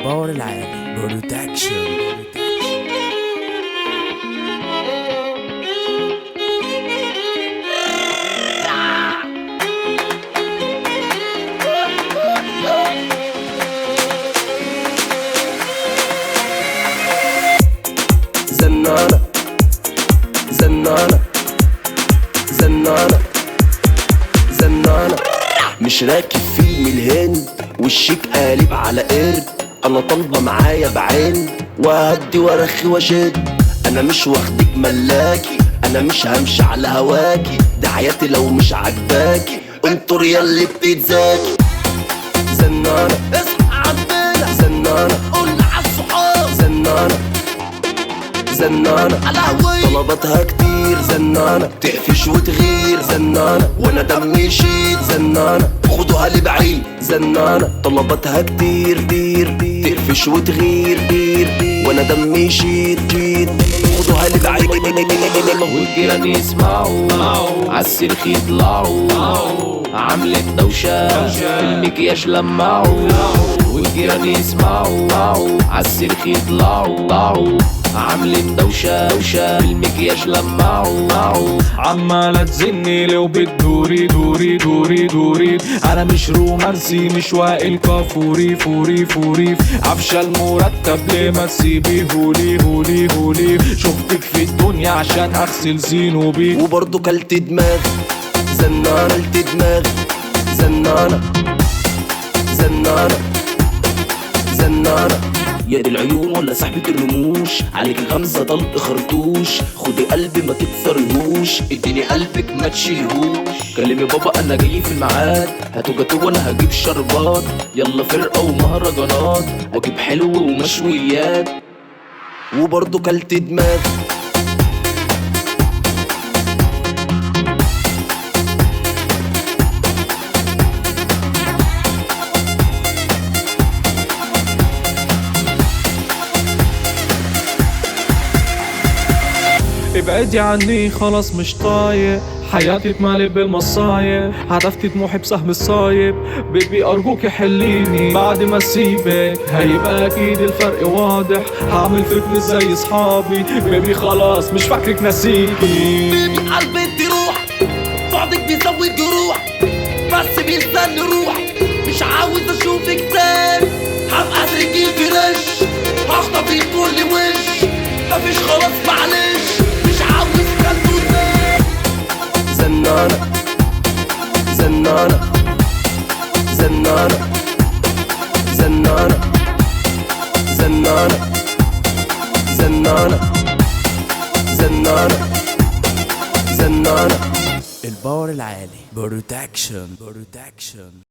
الباور العالي بروتكشن زنانة زنانة زنانة زنانة مش راكب فيلم الهند والشيك قالب على قرد انا طالبة معايا بعين وهدي وارخي واشد انا مش واخدك ملاكي انا مش همشي على هواكي ده حياتي لو مش عجباكي انطر ياللي بتتذاكي زنانة اصحى عبالة زنانة قول عالصحاب زنانة زنانة على هواي طلباتها كتير زنانة تقفش وتغير زنانة وانا دمي يشيد زنانة خدوها لي بعيد زنانة طلباتها كتير دير دير تقفش وتغير دير دير وانا دمي يشيد شيد خدوها لي بعيد والجيران يسمعوا عالسلك يطلعوا عملت دوشة في المكياج لمعوا والجيران يسمعوا عالسلك يطلعوا عاملين دوشة دوشة في المكياج لمعوا عمالة تزني لو بتدوري دوري دوري دوري انا مش رومانسي مش وائل كافوري فوري فوري عفشة المرتب ليه ما تسيبي هولي هولي هولي شفتك في الدنيا عشان اغسل زينو بيك وبرضه كلت دماغ زنانة كلت دماغ زنانة زنانة زنانة يا دي العيون ولا صاحبة الرموش عليك الغمزة طلق خرطوش خدي قلبي ما تكسرهوش اديني قلبك ما تشيلهوش كلمي بابا انا جاي في الميعاد هاتوا جاتوه وانا هجيب شربات يلا فرقة ومهرجانات واجيب حلو ومشويات وبرضه كلت دماغ ابعدي عني خلاص مش طايق حياتي اتملت بالمصايب هدفتي طموحي بسهم الصايب بيبي ارجوك حليني بعد ما اسيبك هيبقى اكيد الفرق واضح هعمل فتنس زي صحابي بيبي خلاص مش فاكرك نسيكي بيبي قلبي تروح بعدك بيزود جروح بس بيستنى روح مش عاوز اشوفك تاني هبقى سجين في رش هخطفك كل وش مفيش خلاص معلش مش عاوز كلب تاني زنانة زنانة زنانة زنانة زنانة زنانة زنانة زنانة الباور العالي بروتكشن بروتكشن